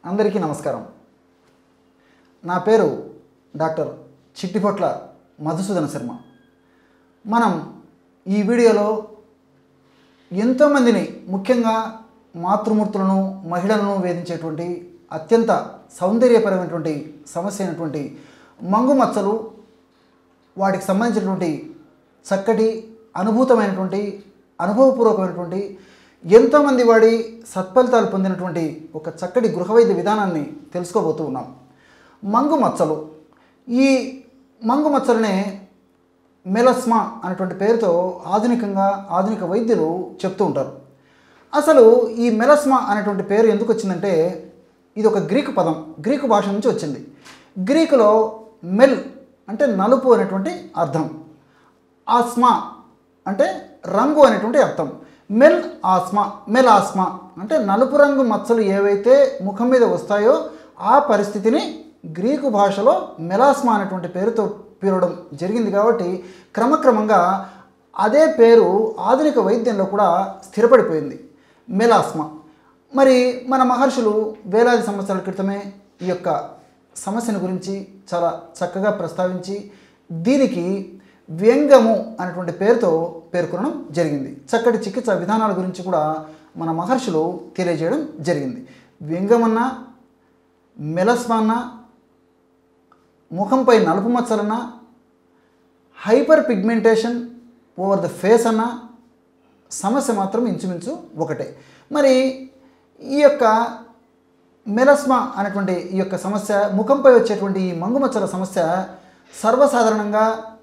అందరికీ నమస్కారం నా పేరు డాక్టర్ చిట్టిపొట్ల మధుసూదన శర్మ మనం ఈ వీడియోలో ఎంతోమందిని ముఖ్యంగా మాతృమూర్తులను మహిళలను వేధించేటువంటి అత్యంత సౌందర్యపరమైనటువంటి సమస్య అయినటువంటి మంగు మచ్చలు వాటికి సంబంధించినటువంటి చక్కటి అనుభూతమైనటువంటి అనుభవపూర్వకమైనటువంటి ఎంతోమంది వాడి సత్ఫలితాలు పొందినటువంటి ఒక చక్కటి గృహవైద్య విధానాన్ని తెలుసుకోబోతూ ఉన్నాం మంగు మచ్చలు ఈ మంగు మచ్చలనే మెలస్మా అనేటువంటి పేరుతో ఆధునికంగా ఆధునిక వైద్యులు చెప్తూ ఉంటారు అసలు ఈ మెలస్మా అనేటువంటి పేరు ఎందుకు వచ్చిందంటే ఇది ఒక గ్రీకు పదం గ్రీకు భాష నుంచి వచ్చింది గ్రీకులో మెల్ అంటే నలుపు అనేటువంటి అర్థం ఆస్మా అంటే రంగు అనేటువంటి అర్థం మెల్ ఆస్మా మెల్ ఆస్మా అంటే నలుపు రంగు మచ్చలు ఏవైతే ముఖం మీద వస్తాయో ఆ పరిస్థితిని గ్రీకు భాషలో మెలాస్మా అనేటువంటి పేరుతో పిలవడం జరిగింది కాబట్టి క్రమక్రమంగా అదే పేరు ఆధునిక వైద్యంలో కూడా స్థిరపడిపోయింది మెలాస్మా మరి మన మహర్షులు వేలాది సంవత్సరాల క్రితమే ఈ యొక్క సమస్యను గురించి చాలా చక్కగా ప్రస్తావించి దీనికి వ్యంగము అనేటువంటి పేరుతో పేర్కొనడం జరిగింది చక్కటి చికిత్స విధానాల గురించి కూడా మన మహర్షులు తెలియజేయడం జరిగింది వ్యంగమన్నా మెలస్మాన్నా ముఖంపై నలుపు మచ్చలన్నా hyper pigmentation over the face అన్న సమస్య మాత్రం ఇంచుమించు ఒకటే మరి ఈ యొక్క మెలస్మా అనేటువంటి ఈ యొక్క సమస్య ముఖంపై వచ్చేటువంటి ఈ మంగుమచ్చల సమస్య సర్వసాధారణంగా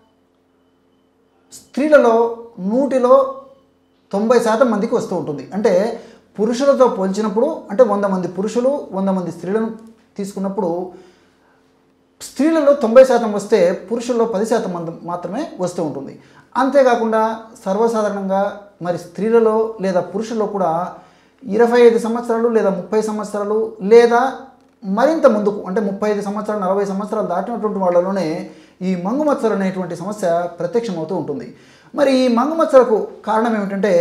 స్త్రీలలో నూటిలో తొంభై శాతం మందికి వస్తూ ఉంటుంది అంటే పురుషులతో పోల్చినప్పుడు అంటే వంద మంది పురుషులు వంద మంది స్త్రీలను తీసుకున్నప్పుడు స్త్రీలలో తొంభై శాతం వస్తే పురుషుల్లో పది శాతం మంది మాత్రమే వస్తూ ఉంటుంది అంతేకాకుండా సర్వసాధారణంగా మరి స్త్రీలలో లేదా పురుషుల్లో కూడా ఇరవై ఐదు సంవత్సరాలు లేదా ముప్పై సంవత్సరాలు లేదా మరింత ముందుకు అంటే ముప్పై ఐదు సంవత్సరాలు నలభై సంవత్సరాలు దాటినటువంటి వాళ్ళలోనే ఈ మంగుమచ్చలు అనేటువంటి సమస్య ప్రత్యక్షమవుతూ ఉంటుంది మరి ఈ మంగుమచ్చలకు కారణం ఏమిటంటే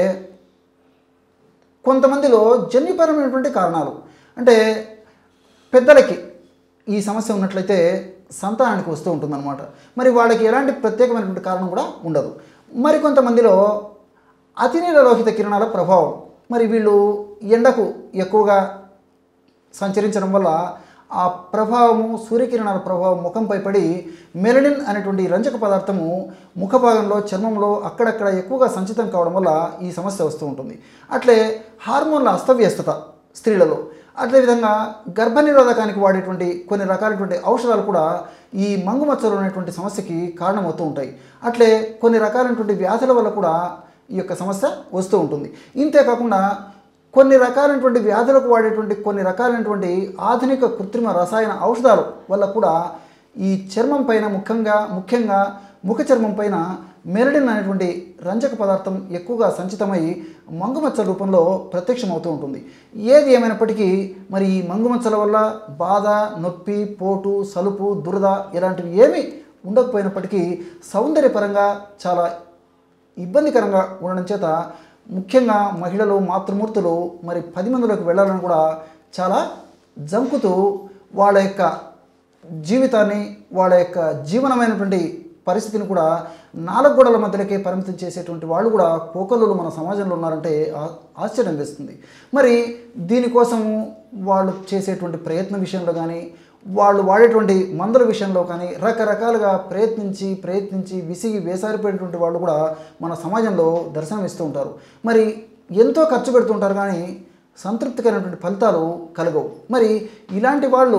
కొంతమందిలో జన్యుపరమైనటువంటి కారణాలు అంటే పెద్దలకి ఈ సమస్య ఉన్నట్లయితే సంతానానికి వస్తూ ఉంటుందన్నమాట మరి వాళ్ళకి ఎలాంటి ప్రత్యేకమైనటువంటి కారణం కూడా ఉండదు మరి కొంతమందిలో అతినీల లోహిత కిరణాల ప్రభావం మరి వీళ్ళు ఎండకు ఎక్కువగా సంచరించడం వల్ల ఆ ప్రభావము సూర్యకిరణాల ప్రభావం ముఖంపై పడి మెలనిన్ అనేటువంటి రంజక పదార్థము ముఖ భాగంలో చర్మంలో అక్కడక్కడ ఎక్కువగా సంచితం కావడం వల్ల ఈ సమస్య వస్తూ ఉంటుంది అట్లే హార్మోన్ల అస్తవ్యస్తత స్త్రీలలో అదేవిధంగా గర్భనిరోధకానికి వాడేటువంటి కొన్ని రకాలైనటువంటి ఔషధాలు కూడా ఈ మంగుమచ్చలు అనేటువంటి సమస్యకి కారణమవుతూ ఉంటాయి అట్లే కొన్ని రకాలైనటువంటి వ్యాధుల వల్ల కూడా ఈ యొక్క సమస్య వస్తూ ఉంటుంది ఇంతే కాకుండా కొన్ని రకాలైనటువంటి వ్యాధులకు వాడేటువంటి కొన్ని రకాలైనటువంటి ఆధునిక కృత్రిమ రసాయన ఔషధాలు వల్ల కూడా ఈ చర్మం పైన ముఖ్యంగా ముఖ్యంగా ముఖ చర్మం పైన మెరడిన్ అనేటువంటి రంజక పదార్థం ఎక్కువగా సంచితమై మంగుమచ్చ రూపంలో ప్రత్యక్షమవుతూ ఉంటుంది ఏది ఏమైనప్పటికీ మరి ఈ మంగుమచ్చల వల్ల బాధ నొప్పి పోటు సలుపు దురద ఇలాంటివి ఏమీ ఉండకపోయినప్పటికీ సౌందర్యపరంగా చాలా ఇబ్బందికరంగా ఉండడం చేత ముఖ్యంగా మహిళలు మాతృమూర్తులు మరి పది మందిలోకి వెళ్ళాలని కూడా చాలా జంకుతూ వాళ్ళ యొక్క జీవితాన్ని వాళ్ళ యొక్క జీవనమైనటువంటి పరిస్థితిని కూడా నాలుగు గోడల మధ్యలోకే పరిమితం చేసేటువంటి వాళ్ళు కూడా కోకలు మన సమాజంలో ఉన్నారంటే ఆ- ఆశ్చర్యం వేస్తుంది మరి దీనికోసము వాళ్ళు చేసేటువంటి ప్రయత్న విషయంలో కానీ వాళ్ళు వాడేటువంటి మందుల విషయంలో కానీ రకరకాలుగా ప్రయత్నించి ప్రయత్నించి విసిగి వేసారిపోయినటువంటి వాళ్ళు కూడా మన సమాజంలో దర్శనమిస్తూ ఉంటారు మరి ఎంతో ఖర్చు పెడుతుంటారు కానీ సంతృప్తికరమైనటువంటి ఫలితాలు కలగవు మరి ఇలాంటి వాళ్ళు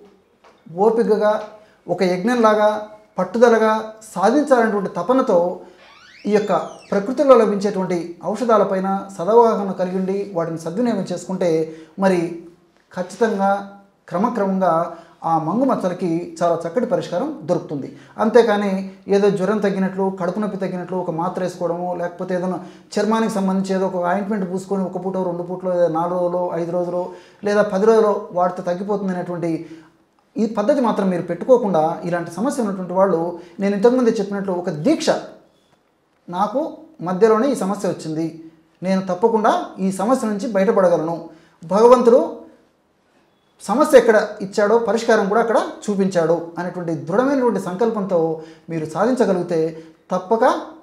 ఓపికగా ఒక యజ్ఞంలాగా పట్టుదలగా సాధించాలనేటువంటి తపనతో ఈ యొక్క ప్రకృతిలో లభించేటువంటి ఔషధాలపైన సదవగాహన కలిగి ఉండి వాటిని సద్వినియోగం చేసుకుంటే మరి ఖచ్చితంగా క్రమక్రమంగా ఆ మంగు మచ్చలకి చాలా చక్కటి పరిష్కారం దొరుకుతుంది అంతేకాని ఏదో జ్వరం తగ్గినట్లు కడుపు నొప్పి తగ్గినట్లు ఒక మాత్ర వేసుకోవడము లేకపోతే ఏదైనా చర్మానికి సంబంధించి ఏదో ఒక ఆయింట్మెంట్ పూసుకొని ఒక పూట రెండు పూటలో లేదా నాలుగు రోజులు ఐదు రోజులు లేదా పది రోజులు వాడితే తగ్గిపోతుంది అనేటువంటి ఈ పద్ధతి మాత్రం మీరు పెట్టుకోకుండా ఇలాంటి సమస్య ఉన్నటువంటి వాళ్ళు నేను ఇంతకుముందే చెప్పినట్లు ఒక దీక్ష నాకు మధ్యలోనే ఈ సమస్య వచ్చింది నేను తప్పకుండా ఈ సమస్య నుంచి బయటపడగలను భగవంతుడు సమస్య ఎక్కడ ఇచ్చాడో పరిష్కారం కూడా అక్కడ చూపించాడు అనేటువంటి దృఢమైనటువంటి సంకల్పంతో మీరు సాధించగలిగితే తప్పక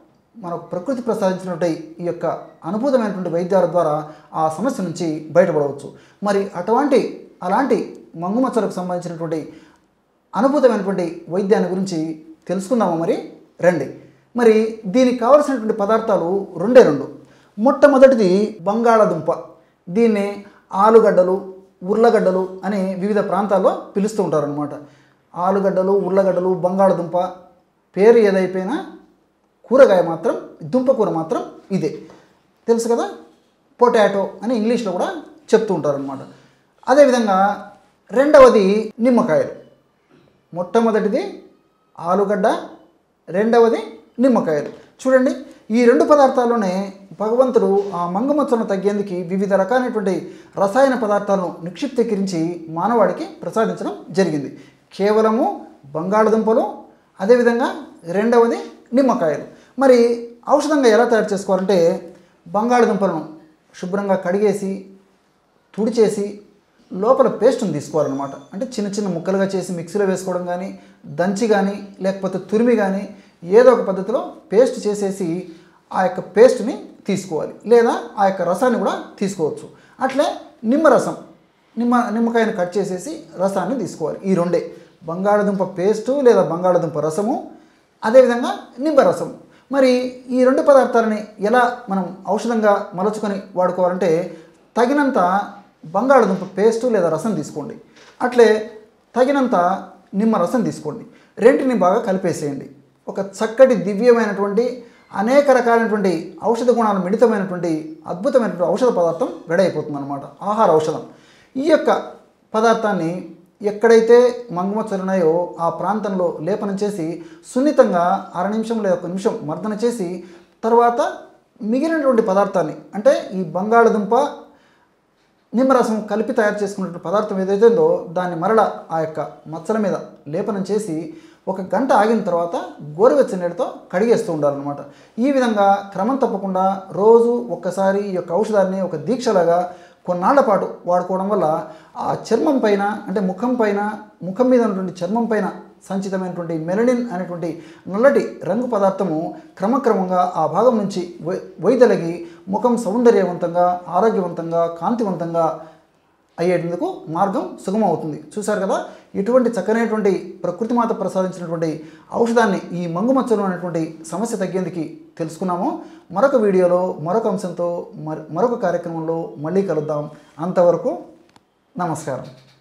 మన ప్రకృతి ప్రసాదించినటువంటి ఈ యొక్క అనుభూతమైనటువంటి వైద్యాల ద్వారా ఆ సమస్య నుంచి బయటపడవచ్చు మరి అటువంటి అలాంటి మంగుమచ్చలకు సంబంధించినటువంటి అనుభూతమైనటువంటి వైద్యాన్ని గురించి తెలుసుకుందామా మరి రండి మరి దీనికి కావలసినటువంటి పదార్థాలు రెండే రెండు మొట్టమొదటిది బంగాళాదుంప దీన్ని ఆలుగడ్డలు ఉర్లగడ్డలు అని వివిధ ప్రాంతాల్లో పిలుస్తూ ఉంటారనమాట ఆలుగడ్డలు ఉర్లగడ్డలు బంగాళదుంప పేరు ఏదైపోయినా కూరగాయ మాత్రం దుంప కూర మాత్రం ఇదే తెలుసు కదా పొటాటో అని ఇంగ్లీష్లో కూడా చెప్తూ ఉంటారనమాట అదేవిధంగా రెండవది నిమ్మకాయలు మొట్టమొదటిది ఆలుగడ్డ రెండవది నిమ్మకాయలు చూడండి ఈ రెండు పదార్థాల్లోనే భగవంతుడు ఆ మంగమచ్చలను తగ్గేందుకు వివిధ రకాలైనటువంటి రసాయన పదార్థాలను నిక్షిప్తీకరించి మానవాడికి ప్రసాదించడం జరిగింది కేవలము బంగాళదుంపలు అదేవిధంగా రెండవది నిమ్మకాయలు మరి ఔషధంగా ఎలా తయారు చేసుకోవాలంటే బంగాళదుంపలను శుభ్రంగా కడిగేసి తుడిచేసి లోపల పేస్ట్ని తీసుకోవాలన్నమాట అంటే చిన్న చిన్న ముక్కలుగా చేసి మిక్సీలో వేసుకోవడం కానీ దంచి కానీ లేకపోతే తురిమి కానీ ఏదో ఒక పద్ధతిలో పేస్ట్ చేసేసి ఆ యొక్క పేస్ట్ని తీసుకోవాలి లేదా ఆ యొక్క రసాన్ని కూడా తీసుకోవచ్చు అట్లే నిమ్మరసం నిమ్మ నిమ్మకాయను కట్ చేసేసి రసాన్ని తీసుకోవాలి ఈ రెండే బంగాళదుంప పేస్టు లేదా బంగాళదుంప రసము అదేవిధంగా నిమ్మరసం మరి ఈ రెండు పదార్థాలని ఎలా మనం ఔషధంగా మలుచుకొని వాడుకోవాలంటే తగినంత బంగాళదుంప పేస్టు లేదా రసం తీసుకోండి అట్లే తగినంత నిమ్మ రసం తీసుకోండి రెంటిని బాగా కలిపేసేయండి ఒక చక్కటి దివ్యమైనటువంటి అనేక రకాలైనటువంటి ఔషధ గుణాలు మిళితమైనటువంటి అద్భుతమైనటువంటి ఔషధ పదార్థం రెడీ అయిపోతుంది అనమాట ఆహార ఔషధం ఈ యొక్క పదార్థాన్ని ఎక్కడైతే మంగుమచ్చలు ఉన్నాయో ఆ ప్రాంతంలో లేపనం చేసి సున్నితంగా అర నిమిషం లేదా ఒక నిమిషం మర్దన చేసి తర్వాత మిగిలినటువంటి పదార్థాన్ని అంటే ఈ బంగాళదుంప నిమ్మరసం కలిపి తయారు చేసుకున్నటువంటి పదార్థం ఏదైతే ఉందో దాన్ని మరల ఆ యొక్క మచ్చల మీద లేపనం చేసి ఒక గంట ఆగిన తర్వాత గోరువెచ్చని నీళ్ళతో కడిగేస్తూ ఉండాలన్నమాట ఈ విధంగా క్రమం తప్పకుండా రోజు ఒక్కసారి ఈ యొక్క ఔషధాన్ని ఒక దీక్షలాగా కొన్నాళ్ల పాటు వాడుకోవడం వల్ల ఆ చర్మం పైన అంటే ముఖం పైన ముఖం మీద ఉన్నటువంటి చర్మం పైన సంచితమైనటువంటి మెలనిన్ అనేటువంటి నల్లటి రంగు పదార్థము క్రమక్రమంగా ఆ భాగం నుంచి వై వైదొలగి ముఖం సౌందర్యవంతంగా ఆరోగ్యవంతంగా కాంతివంతంగా అయ్యేందుకు మార్గం సుగమం అవుతుంది చూశారు కదా ఇటువంటి చక్కనైనటువంటి ప్రకృతి మాత ప్రసాదించినటువంటి ఔషధాన్ని ఈ మంగుమచ్చలు అనేటువంటి సమస్య తగ్గేందుకు తెలుసుకున్నాము మరొక వీడియోలో మరొక అంశంతో మరొక కార్యక్రమంలో మళ్ళీ కలుద్దాం అంతవరకు నమస్కారం